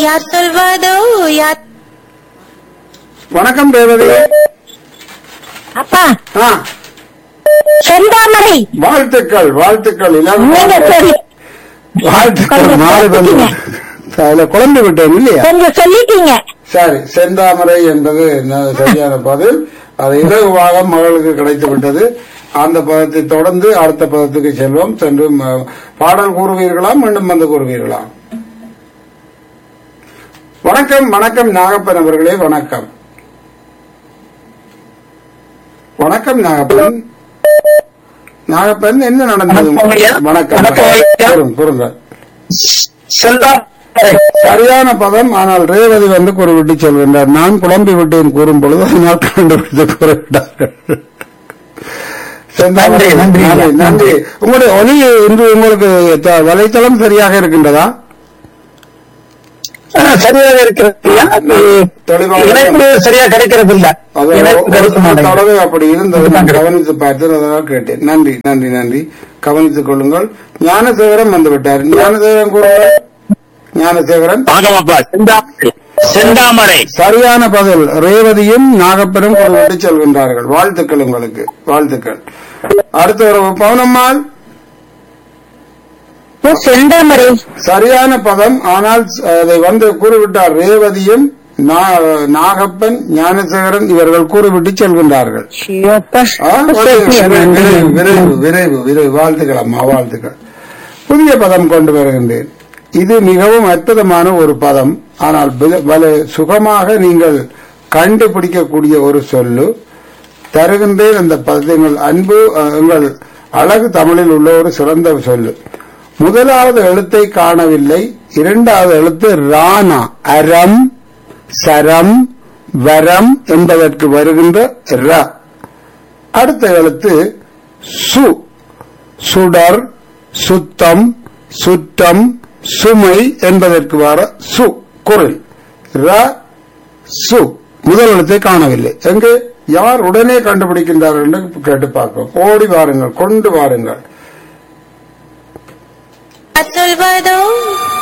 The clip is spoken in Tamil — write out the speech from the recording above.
யார் சொல்வதோ யார் வணக்கம் ரேவதி அப்பா ஆ செந்தாமரை வாழ்த்துக்கள் வாழ்த்துக்கள் நீங்க எல்லாரும் சொல்லி வாழ்த்துக்கள் கொஞ்சம் மாறி வந்து அதுல குழம்பு விட்டேன் இல்லையா கொஞ்சம் சொல்லிட்டீங்க சரி செந்தாமரை என்பது ந- சரியான பதில் அது இலகுவாக மகளுக்கு கிடைத்து விட்டது அந்த பதத்தை தொடர்ந்து அடுத்த பதத்துக்கு செல்வோம் சென்று ம- பாடல் கூறுவீர்களா மீண்டும் வந்து கூறுவீர்களா வணக்கம் வணக்கம் நாகப்பன் அவர்களே வணக்கம் வணக்கம் நாகப்பன் நாகப்பன் என்ன நடந்தது வணக்கம் ஐயா. வணக்கம் வணக்கம் ஐயா. கூறுங்க, கூறுங்க செந்தாமரை சரியான பதம் ஆனால் ரேவதி வந்து கூறிவிட்டு செல்கின்றார் நான் குழம்பி விட்டேன் கூறும் பொழுது அதனால் கண்டுபிடித்து கூறிவிட்டார்கள் செந்தாமரை, நன்றி, நன்றி. நன்றி, நன்றி உங்களுடைய ஒலி இன்று உங்களுக்கு த- வலைத்தளம் சரியாக இருக்கின்றதா ஆ, சரியாக இருக்கிறது ஐயா. அது தெளிவாக இணைப்பு சரியா கிடைக்கிறது இல்ல அது இணைப்பு ஒரு கிடைக்க மாட்டேங்குது. தடவை அப்படி இருந்தது நான் கவனித்து பார்த்தேன் அதனால் கேட்டேன் நன்றி நன்றி நன்றி கவனித்துக் கொள்ளுங்கள் ஞானசேகரன் வந்து விட்டார் ஞானசேகரன் கூட ஞானசேகரன் ஆகமாப்பா செந்தாமரை செந்தாமரை சரியான பதில் ரேவதியும் நாகப்பனும் கூறிவிட்டு செல்கின்றார்கள் வாழ்த்துக்கள் உங்களுக்கு வாழ்த்துக்கள் அடுத்த ஒரு பவுனம்மாள் ஓ, செந்தாமரை சரியான பதம் ஆனால் அதை வந்து கூறிவிட்டார் ரேவதியும் நா- நாகப்பன் ஞானசேகரன் இவர்கள் கூறிவிட்டு செல்கின்றார்கள் ஐயோப்பா. ஆ, சரி, விரைவு, நன்றி. விரைவு, விரைவு விரைவு விரைவு வாழ்த்துக்கள் அம்மா வாழ்த்துக்கள் புதிய பதம் கொண்டு வருகின்றேன் இது மிகவும் அற்புதமான ஒரு பதம் ஆனால் வில- வல சுகமாக நீங்கள் கண்டுபிடிக்கக்கூடிய ஒரு சொல்லு தருகின்றேன் அந்த பதத்தை உங்கள் அன்பு அஹ், உங்கள் அழகு தமிழில் உள்ள ஒரு சிறந்த சொல்லு முதலாவது எழுத்தை காணவில்லை இரண்டாவது எழுத்து ராணா அரம் சரம் வரம் என்பதற்கு வருகின்ற ர அடுத்த எழுத்து சு சுடர் சுத்தம் சுற்றம் சுமை என்பதற்கு வர சு குரல் ர சு முதல் எழுத்தை காணவில்லை எங்கே யார் உடனே கண்டுபிடிக்கின்றார்கள் என்று கேட்டு பார்ப்போம் ஓடி வாருங்கள் கொண்டு வாருங்கள் யார் சொல்வதோ